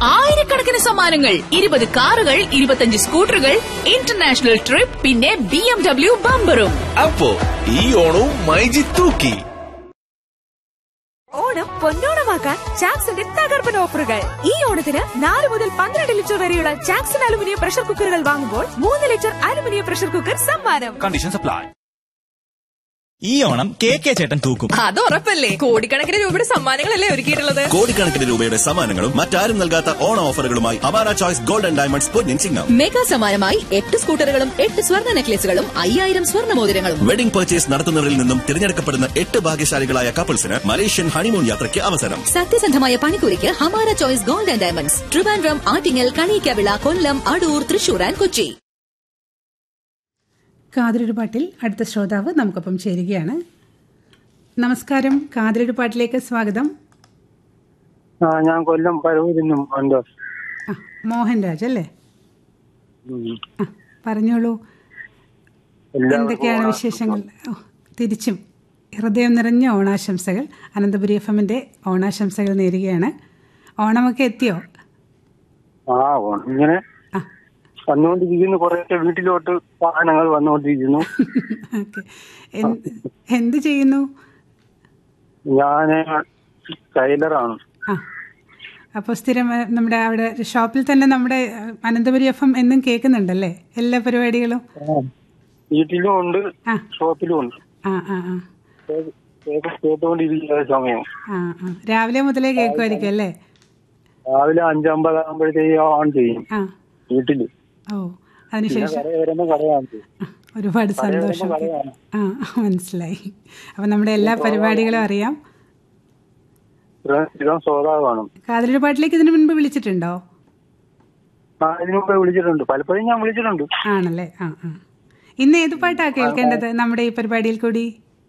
ആയിരക്കണക്കിന് സമ്മാനങ്ങൾ ഇരുപത് കാറുകൾ ഇരുപത്തഞ്ച് സ്കൂട്ടറുകൾ ഇന്റർനാഷണൽ ട്രിപ്പ് പിന്നെ ബി എം ഡബ്ല്യു ബമ്പറും അപ്പോ ഈ ഓണവും മൈജി തൂക്കി ഓണം പൊന്നോണമാക്കാൻ ചാക്സിന്റെ തകർപ്പൻ ഓഫറുകൾ ഈ ഓണത്തിന് നാല് മുതൽ പന്ത്രണ്ട് ലിറ്റർ വരെയുള്ള ചാക്സൺ അലുമിനിയം പ്രഷർ കുക്കറുകൾ വാങ്ങുമ്പോൾ മൂന്ന് ലിറ്റർ അലുമിനിയം പ്രഷർ കുക്കർ സമ്മാനം കണ്ടീഷൻ സപ്ലൈ ഈ ഓണം കെ കെ ചേട്ടൻ തൂക്കും അത് ഉറപ്പല്ലേ കോടിക്കണക്കിന് രൂപയുടെ സമ്മാനങ്ങളല്ലേ ഒരുക്കിയിട്ടുള്ളത് കോടിക്കണക്കിന് രൂപയുടെ സമ്മാനങ്ങളും മറ്റാരും നൽകാത്ത ഓണ ഓഫറുകളുമായി Amara choice gold and diamonds പൊന്നിൻ ചിങ്ങം മെഗാ സമ്മാനമായി എട്ട് സ്കൂട്ടറുകളും എട്ട് സ്വർണ്ണ നെക്ലേസുകളും അയ്യായിരം സ്വർണ്ണ മോതിരങ്ങളും വെഡിംഗ് പർച്ചേസ് നടത്തുന്നവരിൽ നിന്നും തിരഞ്ഞെടുക്കപ്പെടുന്ന എട്ട് ഭാഗ്യശാലികളായ കപ്പിൾസിന് മലേഷ്യൻ ഹണിമൂൺ യാത്രയ്ക്ക് അവസരം സത്യസന്ധമായ പണിക്കൂലിക്ക് Hamara choice gold and diamonds Trivandrum Attingal Kaniyikkavila Kollam Adoor Thrissur and Kochi കാതിലൊരു പാട്ടിൽ അടുത്ത ശ്രോതാവ് നമുക്കൊപ്പം ചേരുകയാണ് നമസ്കാരം കാതിലൊരു പാട്ടിലേക്ക് സ്വാഗതം ആ ഞാൻ കൊല്ലം പരവൂരിന്നും ഉണ്ട് ആ മോഹൻരാജ് അല്ലേ ആ പറഞ്ഞോളൂ എന്തൊക്കെയാണ് വിശേഷങ്ങൾ ഓ തിരിച്ചും ഹൃദയം നിറഞ്ഞ ഓണാശംസകൾ അനന്തപുരി എഫ് എമ്മിൻ്റെ ഓണാശംസകൾ നേരുകയാണ് ഓണമൊക്കെ എത്തിയോ ആ ഓണം ഇങ്ങനെ ആ വന്നുകൊണ്ടിരിക്കുന്നു കുറേയൊക്കെ വീട്ടിലോട്ട് വാഹനങ്ങൾ വന്നുകൊണ്ടിരിക്കുന്നു ഓക്കെ എന്ത് ചെയ്യുന്നു ഞാന് ടൈലറാണ് ആ അപ്പോൾ സ്ഥിരം ഏ, നമ്മുടെ അവിടെ ഷോപ്പിൽ തന്നെ നമ്മുടെ ഏ, അനന്തപുരി എഫ് എം എന്നും കേൾക്കുന്നുണ്ടല്ലേ എല്ലാ പരിപാടികളും വീട്ടിലും ഉണ്ട് ആ ഷോപ്പിലും ഉണ്ട് ആ ആ ആ കേട്ട്- കേട്ട്- കേട്ടുകൊണ്ടിരിക്കുന്ന സമയം ആ ആ രാവിലെ മുതലേ കേൾക്കുമായിരിക്കും അല്ലേ രാവിലെ അഞ്ചമ്പതാകുമ്പോഴത്തേക്ക് ഓൺ ചെയ്യും ആ വീട്ടില് ഓ പിന്നെ അതിനുശേഷം കടയിൽ വരുമ്പോ കടയാണ് ചെയ്യും. ആ, ഒരുപാട് സന്തോഷം കടയാണ്. ആ മനസ്സിലായി അപ്പം നമ്മുടെ എല്ലാ പരിപാടികളും അറിയാം സ്ഥിരം- സ്ഥിരം ശ്രോതാവാണ് കാതലൊരു പാട്ടിലേക്ക് ഇതിനു മുൻപ് വിളിച്ചിട്ടുണ്ടോ ആ ഇതിനു മുമ്പേ വിളിച്ചിട്ടുണ്ട് പലപ്പോഴും ഞാൻ വിളിച്ചിട്ടുണ്ട് ആണല്ലേ ആ ആ ഇന്ന് ഏത് പാട്ടാ കേൾക്കേണ്ടത് നമ്മുടെ ഈ പരിപാടിയിൽ കൂടി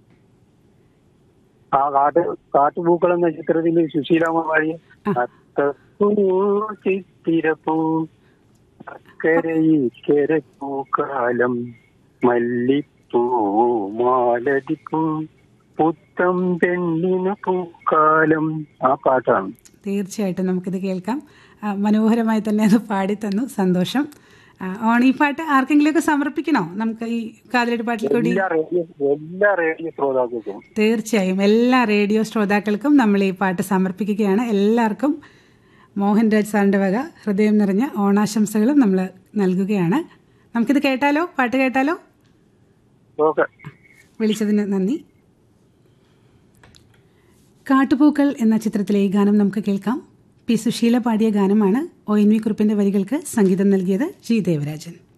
ആ കാട്ട് കാട്ടുപൂക്കൾ എന്ന ചിത്രത്തിൽ സുശീലാമ്മ പാടിയ അത്തപ്പൂ ചിത്തിരപ്പൂ അക്കരയിക്കര പൂക്കാലം മല്ലിപ്പൂ മാലതിപ്പൂ പുത്തം പെണ്ണിന് പൂക്കാലം ആ പാട്ടാണ് തീർച്ചയായിട്ടും നമുക്കിത് കേൾക്കാം ആ, മനോഹരമായി തന്നെ അത് പാടിത്തന്നു സന്തോഷം ആ, ഓണി പാട്ട് ആർക്കെങ്കിലുമൊക്കെ സമർപ്പിക്കണോ നമുക്ക് ഈ കാതലൊരു പാട്ടിൽ കൂടി എല്ലാ റേഡിയോ എല്ലാ റേഡിയോ ശ്രോതാക്കൾക്കും തീർച്ചയായും എല്ലാ റേഡിയോ ശ്രോതാക്കൾക്കും നമ്മൾ ഈ പാട്ട് സമർപ്പിക്കുകയാണ് എല്ലാവർക്കും മോഹൻരാജ് സാറിൻ്റെ വക ഹൃദയം നിറഞ്ഞ ഓണാശംസകളും നമ്മൾ നൽകുകയാണ് നമുക്കിത് കേട്ടാലോ പാട്ട് കേട്ടാലോ ഓക്കെ വിളിച്ചതിന് നന്ദി കാട്ടുപൂക്കൾ എന്ന ചിത്രത്തിലെ ഈ ഗാനം നമുക്ക് കേൾക്കാം പി സുശീല പാടിയ ഗാനമാണ് ഒ എൻ വി കുറിപ്പിൻ്റെ വരികൾക്ക് സംഗീതം നൽകിയത് ജി ദേവരാജൻ